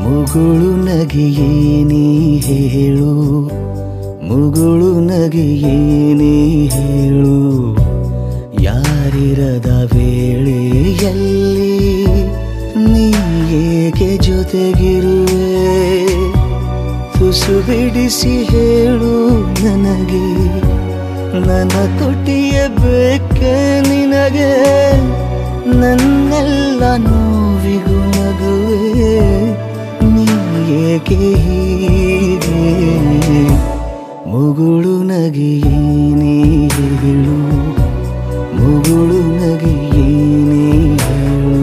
ಮುಗುಳು ನಗೆಯೇನೇ ಹೇಳು ಮುಗುಳು ನಗೆಯೇನೇ ಹೇಳು ಯಾರಿರದ ವೇಳೆಯಲ್ಲಿ ನೀ ಏಕೆ ಜೊತೆಗಿರುವೆ ತುಸು ಬಿಡಿಸಿ ಹೇಳು ನನಗೆ ನನ್ನ ತುಟಿಯ ಬೇಕೆ ನಿನಗೆ ನನ್ನೆಲ್ಲ ನೋವಿಗೂ ನಗುವೆ ನೀ ಏಕೆ ಹೀಗೆ ಮುಗುಳು ನಗೆಯೇನೇ ಹೇಳು ಮುಗುಳು ನಗೆಯೇನೇ ಹೇಳು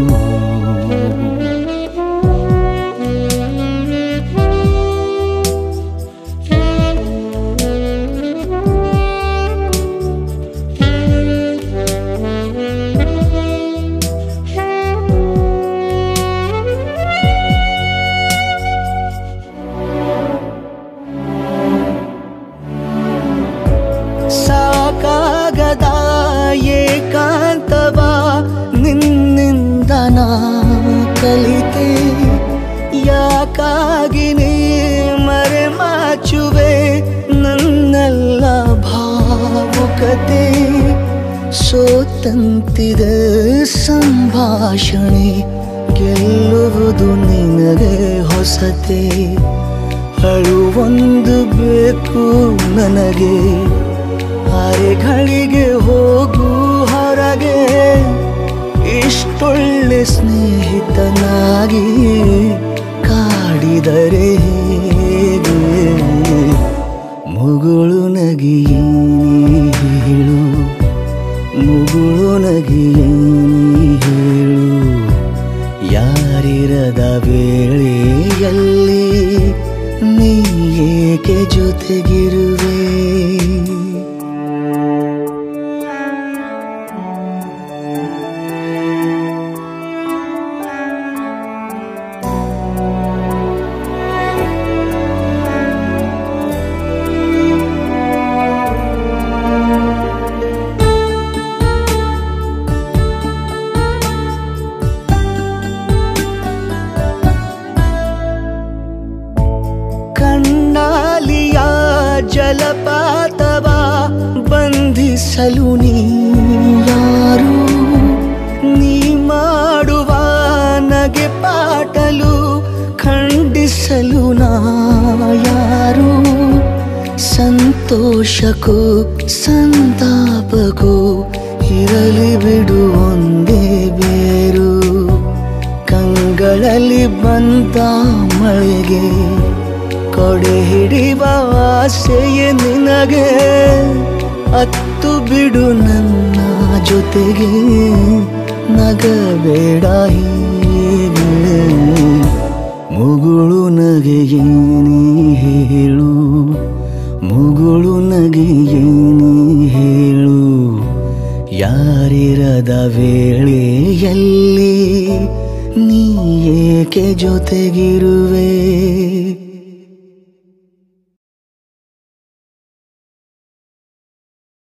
ಸಾಕಾಗದ ಏಕಾಂತವ ನಿನ್ನಿಂದ ನಾ ಕಲಿತೆ ಯಾಕಾಗಿ ನೀ ಮರೆ ಮಾಚುವೆ ನನ್ನೆಲ್ಲ ಭಾವುಕತೆ ಸೋತಂತಿದೆ ಸಂಭಾಷಣೆ ಗೆಲ್ಲುವುದು ನಿನಗೆ ಹೊಸತೆ ಅಳುವೊಂದು ಬೇಕು ನನಗೆ ಅರೆಗಳಿಗೆ ಹೋಗು ಹೊರಗೆ ಇಷ್ಟೊಳ್ಳೆ ಸ್ನೇಹಿತನಾಗಿ ಕಾಡಿದರೆ ಹೇಗೆ ಮುಗುಳು ನಗಿಯೇನೇ ಹೇಳು ಮುಗುಳು ನಗಿಯೇನೇ ಹೇಳು ಯಾರಿರದ ವೇಳೆಯಲ್ಲಿ ನೀ ಏಕೆ ಜೊತೆಗಿರುವೆ ಕಣ್ಣಾಲಿಯ ಜಲಪಾತವ ಬಂಧಿಸಲು ನೀ ಯಾರು ನೀ ಮಾಡುವ ನಗೆ ಪಾಟಲು ಖಂಡಿಸಲು ನಾ ಯಾರು ಸಂತೋಷಕ್ಕೂ ಸಂತಾಪಕ್ಕೂ ಇರಲಿ ಬಿಡು ಒಂದೇ ಬೇರು ಕಂಗಳಲ್ಲಿ ಬಂದ ಮಳೆಗೆ ಕೊಡೆ ಹಿಡಿವ ಆಸೆಯ ನಿನಗೆ ಅತ್ತು ಬಿಡು ನನ್ನ ಜೊತೆಗೆ ನಗಬೇಡ ಹೀಗೆ ಮುಗುಳು ನಗೆಯೇನೇ ಹೇಳು ಮುಗುಳು ನಗೆಯೇನೇ ಹೇಳು ಯಾರಿರದ ವೇಳೆಯಲ್ಲಿ ನೀ ಏಕೆ ಜೊತೆಗಿರುವೆ